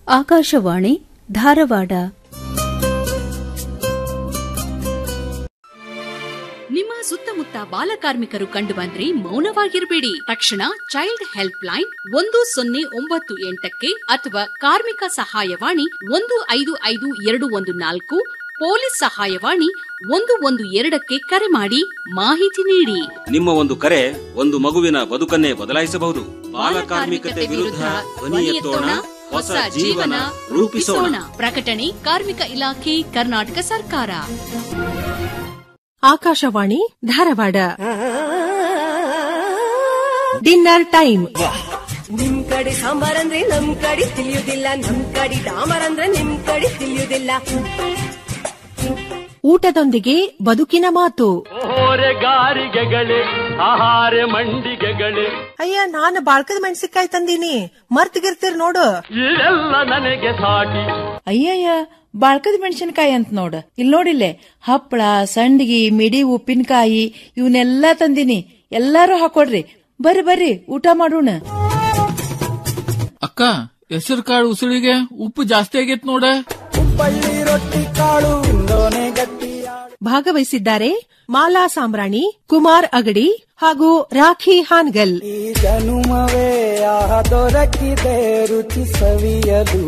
ಆಕಾಶವಾಣಿ ಧಾರವಾಡ ನಿಮ್ಮ ಸುತ್ತಮುತ್ತ ಬಾಲಕಾರ್ಮಿಕರು ಕಂಡುಬಂದ್ರೆ ಮೌನವಾಗಿರಬೇಡಿ ತಕ್ಷಣ ಚೈಲ್ಡ್ ಹೆಲ್ಪ್ ಲೈನ್ ಒಂದು ಸೊನ್ನೆ ಒಂಬತ್ತು ಎಂಟಕ್ಕೆ ಅಥವಾ ಕಾರ್ಮಿಕ ಸಹಾಯವಾಣಿ ಒಂದು ಐದು ಐದು ಎರಡು ಒಂದು ನಾಲ್ಕು ಪೊಲೀಸ್ ಸಹಾಯವಾಣಿ ಒಂದು ಒಂದು ಎರಡಕ್ಕೆ ಕರೆ ಮಾಡಿ ಮಾಹಿತಿ ನೀಡಿ ನಿಮ್ಮ ಒಂದು ಕರೆ ಒಂದು ಮಗುವಿನ ಬದುಕನ್ನೇ ಬದಲಾಯಿಸಬಹುದು ಬಾಲಕಾರ್ಮಿಕತೆ ವಿರುದ್ಧ ಧ್ವನಿ ಎತ್ತೋಣ ಹೊಸ ಜೀವನ ರೂಪಿಸೋಣ ಪ್ರಕಟಣೆ ಕಾರ್ಮಿಕ ಇಲಾಖೆ ಕರ್ನಾಟಕ ಸರ್ಕಾರ ಆಕಾಶವಾಣಿ ಧಾರವಾಡ ಡಿನ್ನರ್ ಟೈಮ್ ನಿಮ್ ಕಡೆ ಸಾಂಬಾರ್ ಅಂದ್ರೆ ನಮ್ ಕಡೆ ತಿಳಿಯುದಿಲ್ಲ ನಮ್ ಕಡೆ ಡಾಮರ್ ಅಂದ್ರೆ ನಿಮ್ ಕಡೆ ತಿಳಿಯುದಿಲ್ಲ ಊಟದೊಂದಿಗೆ ಬದುಕಿನ ಮಾತು ಓರೆಗಾರಿಗೆಗಳೇ ಆಹಾರ ಮಂಡಿಗೆಗಳೇ ಅಯ್ಯ ನಾನು ಬಾಳ್ಕದ ಮೆಣಸಿನ್ಕಾಯಿ ತಂದೀನಿ ಮರ್ತಿಗಿರ್ತೀರ್ ನೋಡು ಇವೆಲ್ಲ ನನಗೆ ಸಾಟಿ ಅಯ್ಯಯ್ಯ ಬಾಳ್ಕದ ಮೆಣಸಿನಕಾಯಿ ಅಂತ ನೋಡ ಇಲ್ಲಿ ನೋಡಿಲ್ಲೇ ಹಪ್ಪಳ ಸಂಡಿಗೆ ಮಿಡಿ ಉಪ್ಪಿನಕಾಯಿ ಇವನ್ನೆಲ್ಲಾ ತಂದಿನಿ ಎಲ್ಲಾರು ಹಾಕೊಡ್ರಿ ಬರ್ರಿ ಬರ್ರಿ ಊಟ ಮಾಡೋಣ ಅಕ್ಕ ಹೆಸರು ಕಾಳು ಉಸುಳಿಗೆ ಉಪ್ಪು ಜಾಸ್ತಿ ಆಗೈತ್ ನೋಡ ಭಾಗವಹಿಸಿದ್ದಾರೆ ಮಾಲಾ ಸಾಂಬ್ರಾಣಿ ಕುಮಾರ್ ಅಗಡಿ ಹಾಗೂ ರಾಖಿ ಹಾನ್ಗಲ್ ಜನುಮವೇ ಆಹ ದೊರಕಿದೆ ರುಚಿ ಸವಿಯಲು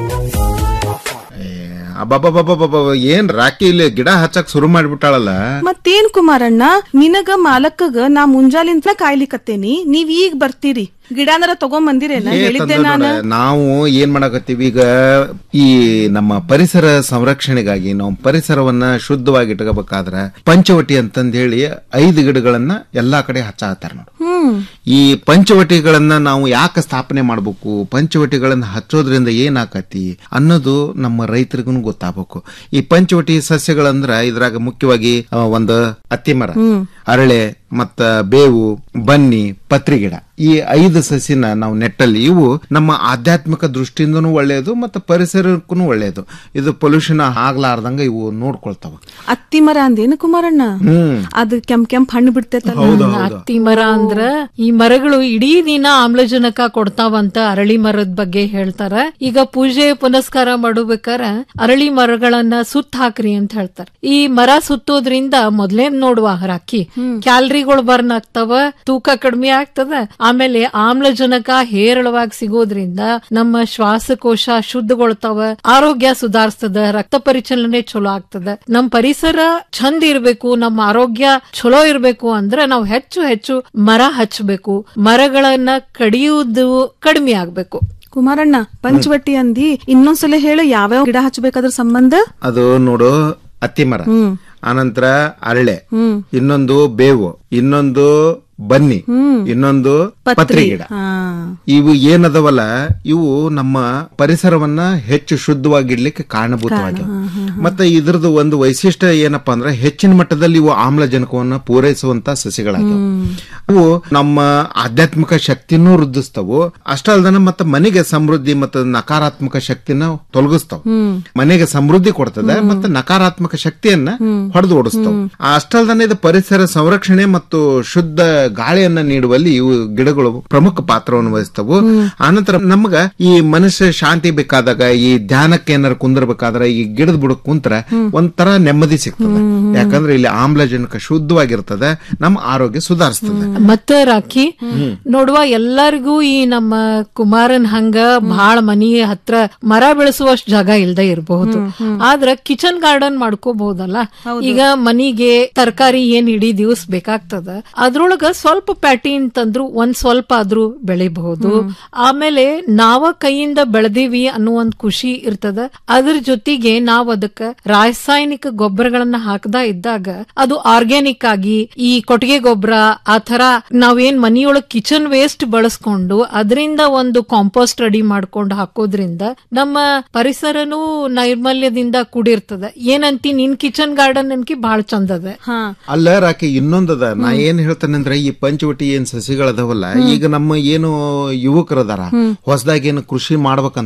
ಅಬ್ಬಬ್ಬಬ್ಬಬ್ಬ ಏನ್ ರಾಕಿ ಇಲ್ಲಿ ಗಿಡ ಹಚ್ಚಕ್ ಶುರು ಮಾಡ್ಬಿಟ್ಟಾಳಲ್ಲ ಮತ್ತೇನ್ ಕುಮಾರಣ್ಣ ನಿನಗ ಮಾಲಕ್ಕಗ ನಾ ಮುಂಜಾಲಿಂದ ಕಾಯ್ಲಿಕತ್ತೇನಿ ನೀವ್ ಈಗ ಬರ್ತೀರಿ ಗಿಡನರ ತಗೊಂಬಂದಿರೇನ ಏ ಹೇಳಿದ್ದೆ ತಂದೆ ನಾನು ನೋಡ, ನಾವು ಏನ್ ಮಾಡಕತ್ತೀವಿ ಈಗ ಈ ನಮ್ಮ ಪರಿಸರ ಸಂರಕ್ಷಣೆಗಾಗಿ ನಾವು ಪರಿಸರವನ್ನ ಶುದ್ಧವಾಗಿ ಇಟ್ಕೋಬೇಕಾದ್ರ ಪಂಚವಟಿ ಅಂತಂದ್ ಹೇಳಿ ಐದು ಗಿಡಗಳನ್ನ ಎಲ್ಲಾ ಕಡೆ ಹಚ್ಚಾಕತ್ತಾರ ನೋಡು ಹ್ಮ್ ಈ ಪಂಚವಟಿಗಳನ್ನ ನಾವು ಯಾಕೆ ಸ್ಥಾಪನೆ ಮಾಡಬೇಕು ಪಂಚವಟಿಗಳನ್ನ ಹಚ್ಚೋದ್ರಿಂದ ಏನಾಕತಿ ಅನ್ನೋದು ನಮ್ಮ ರೈತರಿಗೂ ಗೊತ್ತಾಗಬೇಕು ಈ ಪಂಚವಟಿ ಸಸ್ಯಗಳಂದ್ರ ಇದ್ರಾಗ ಮುಖ್ಯವಾಗಿ ಆ, ಒಂದು ಅತ್ತಿ ಮರ ಅರಳೆ ಮತ್ತ ಬೇವು ಬನ್ನಿ ಪತ್ರಿ ಗಿಡ ಈ ಐದು ಸಸಿನ ನಾವು ನೆಟ್ಟಲ್ಲಿ ಇವು ನಮ್ಮ ಆಧ್ಯಾತ್ಮಿಕ ದೃಷ್ಟಿಯಿಂದನೂ ಒಳ್ಳೆಯದು ಮತ್ತು ಪರಿಸರಕ್ಕೂ ಒಳ್ಳೆಯದು ಇದು ಪೊಲ್ಯೂಷನ್ ಆಗ್ಲಾರ್ದಂಗ ಇವು ನೋಡ್ಕೊಳ್ತಾವ ಅತ್ತಿ ಮರ ಅಂದೇನು ಕುಮಾರಣ್ಣ ಹ್ಮ್ ಅದು ಕೆಂಪ್ ಕೆಂಪ್ ಹಣ್ಣು ಬಿಡ್ತೈತಲ್ಲ ಹತ್ತಿ ಮರ ಅಂದ್ರ ಈ ಮರಗಳು ಇಡೀ ದಿನ ಆಮ್ಲಜನಕ ಕೊಡ್ತಾವಂತ ಅರಳಿ ಮರದ ಬಗ್ಗೆ ಹೇಳ್ತಾರ ಈಗ ಪೂಜೆ ಪುನಸ್ಕಾರ ಮಾಡಬೇಕಾರ ಅರಳಿ ಮರಗಳನ್ನ ಸುತ್ತ ಹಾಕ್ರಿ ಅಂತ ಹೇಳ್ತಾರ ಈ ಮರ ಸುತ್ತೋದ್ರಿಂದ ಮೊದ್ಲೇ ನೋಡುವ ರಾಕಿ ಕ್ಯಾಲರಿಗಳು ಬರ್ನ್ ಆಗ್ತಾವ ತೂಕ ಕಡಿಮೆ ಆಗ್ತದ ಆಮೇಲೆ ಆಮ್ಲಜನಕ ಹೇರಳವಾಗಿ ಸಿಗೋದ್ರಿಂದ ನಮ್ಮ ಶ್ವಾಸಕೋಶ ಶುದ್ಧಗೊಳ್ತಾವ ಆರೋಗ್ಯ ಸುಧಾರಿಸ್ತದ ರಕ್ತ ಪರಿಚಲನೆ ಚಲೋ ಆಗ್ತದ ನಮ್ ಪರಿಸರ ಚಂದ ಇರ್ಬೇಕು ನಮ್ಮ ಆರೋಗ್ಯ ಚಲೋ ಇರ್ಬೇಕು ಅಂದ್ರ ನಾವು ಹೆಚ್ಚು ಹೆಚ್ಚು ಮರ ಹಚ್ಚಬೇಕು ಮರಗಳನ್ನ ಕಡಿಯುವುದು ಕಡಿಮೆ ಆಗ್ಬೇಕು ಕುಮಾರಣ್ಣ ಪಂಚವಟಿ ಅಂದಿ ಇನ್ನೊಂದ್ಸಲ ಹೇಳು ಯಾವ್ಯಾವ ಗಿಡ ಹಚ್ಚಬೇಕಾದ್ರ ಸಂಬಂಧ ಅದು ನೋಡು ಅತ್ತಿ ಮರ ಆನಂತರ ಅರಳೆ ಇನ್ನೊಂದು ಬೇವು ಇನ್ನೊಂದು ಬನ್ನಿ ಇನ್ನೊಂದು ಪತ್ರಿ ಗಿಡ ಹಾ ಇವು ಏನದವಲ್ಲ ಇವು ನಮ್ಮ ಪರಿಸರವನ್ನ ಹೆಚ್ಚು ಶುದ್ಧವಾಗಿಡ್ಲಿಕ್ಕೆ ಕಾರಣಭೂತವಾಗಿವೆ ಮತ್ತೆ ಇದ್ರದ್ದು ಒಂದು ವೈಶಿಷ್ಟ್ಯ ಏನಪ್ಪಾ ಅಂದ್ರೆ ಹೆಚ್ಚಿನ ಮಟ್ಟದಲ್ಲಿ ಇವು ಆಮ್ಲಜನಕವನ್ನ ಪೂರೈಸುವಂತ ಸಸಿಗಳಾಗಿವೆ ಅವು ನಮ್ಮ ಆಧ್ಯಾತ್ಮಿಕ ಶಕ್ತಿನೂ ವೃದ್ಧಿಸ್ತವು ಅಷ್ಟೇ ಅಲ್ದನ ಮತ್ತೆ ಮನೆಗೆ ಸಮೃದ್ಧಿ ಮತ್ತು ನಕಾರಾತ್ಮಕ ಶಕ್ತಿನ ತೊಲಗಿಸ್ತಾವ ಮನೆಗೆ ಸಮೃದ್ಧಿ ಕೊಡ್ತದೆ ಮತ್ತೆ ನಕಾರಾತ್ಮಕ ಶಕ್ತಿಯನ್ನ ಹೊಡೆದು ಓಡಿಸ್ತಾವ ಅಷ್ಟಲ್ದನೆ ಇದು ಪರಿಸರ ಸಂರಕ್ಷಣೆ ಮತ್ತು ಶುದ್ಧ ಗಾಳಿಯನ್ನ ನೀಡುವಲ್ಲಿ ಇವು ಗಿಡಗಳು ಪ್ರಮುಖ ಪಾತ್ರವನ್ನು ವಹಿಸ್ತವು ಆನಂತರ ನಮಗ ಈ ಮನುಷ್ಯ ಶಾಂತಿ ಬೇಕಾದಾಗ ಈ ಧ್ಯಾನಕ್ಕೆ ಏನಾರ ಕುಂದಿರ್ಬೇಕಾದ್ರೆ ಈ ಗಿಡದ ಬುಡಕ್ ಕುಂತ್ರ ಒಂಥರ ನೆಮ್ಮದಿ ಸಿಗ್ತದೆ ಯಾಕಂದ್ರೆ ಇಲ್ಲಿ ಆಮ್ಲಜನಕ ಶುದ್ಧವಾಗಿರ್ತದೆ ನಮ್ಮ ಆರೋಗ್ಯ ಸುಧಾರಿಸ್ತದೆ ಮತ್ತ ರಾಖಿ ನೋಡುವ ಎಲ್ಲರಿಗೂ ಈ ನಮ್ಮ ಕುಮಾರನ್ ಹಂಗ ಬಹಳ ಮನಿ ಹತ್ರ ಮರ ಬೆಳೆಸುವಷ್ಟು ಜಾಗ ಇಲ್ದೇ ಇರಬಹುದು ಆದ್ರ ಕಿಚನ್ ಗಾರ್ಡನ್ ಮಾಡ್ಕೋಬಹುದಲ್ಲ ಈಗ ಮನಿಗೆ ತರಕಾರಿ ಏನ್ ಇಡೀ ದಿವಸ ಬೇಕಾಗ್ತದ ಅದ್ರೊಳಗ ಸ್ವಲ್ಪ ಪ್ಯಾಟಿ ಅಂತಂದ್ರು ಒಂದ್ ಸ್ವಲ್ಪ ಆದ್ರೂ ಬೆಳಿಬಹುದು ಆಮೇಲೆ ನಾವ ಕೈಯಿಂದ ಬೆಳೆದೀವಿ ಅನ್ನೋ ಒಂದ್ ಖುಷಿ ಇರ್ತದ ಅದ್ರ ಜೊತೆಗೆ ನಾವ್ ಅದಕ್ಕ ರಾಸಾಯನಿಕ ಗೊಬ್ಬರಗಳನ್ನ ಹಾಕದ ಇದ್ದಾಗ ಅದು ಆರ್ಗ್ಯಾನಿಕ್ ಆಗಿ ಈ ಕೊಟ್ಟಿಗೆ ಗೊಬ್ಬರ ಆ ತರ ನಾವೇನ್ ಮನಿಯೊಳಗ್ ಕಿಚನ್ ವೇಸ್ಟ್ ಬಳಸ್ಕೊಂಡು ಅದರಿಂದ ಒಂದು ಕಾಂಪೋಸ್ಟ್ ರೆಡಿ ಮಾಡ್ಕೊಂಡು ಹಾಕೋದ್ರಿಂದ ನಮ್ಮ ಪರಿಸರನೂ ನೈರ್ಮಲ್ಯದಿಂದ ಕೂಡಿರ್ತದ ಏನಂತಿ ನಿನ್ ಕಿಚನ್ ಗಾರ್ಡನ್ ಅನ್ಕಿ ಬಹಳ ಚಂದದ ಅಲ್ಲ ರಾಕಿ ಇನ್ನೊಂದದ ನಾ ಏನ್ ಹೇಳ್ತೇನೆ ಅಂದ್ರೆ ಈ ಪಂಚವಟಿ ಏನ್ ಸಸಿಗಳದಾವಲ್ಲ ಈಗ ನಮ್ಮ ಏನು ಯುವಕರದಾರ ಹೊಸದಾಗಿ ಏನು ಕೃಷಿ ಮಾಡ್ಬೇಕಂತ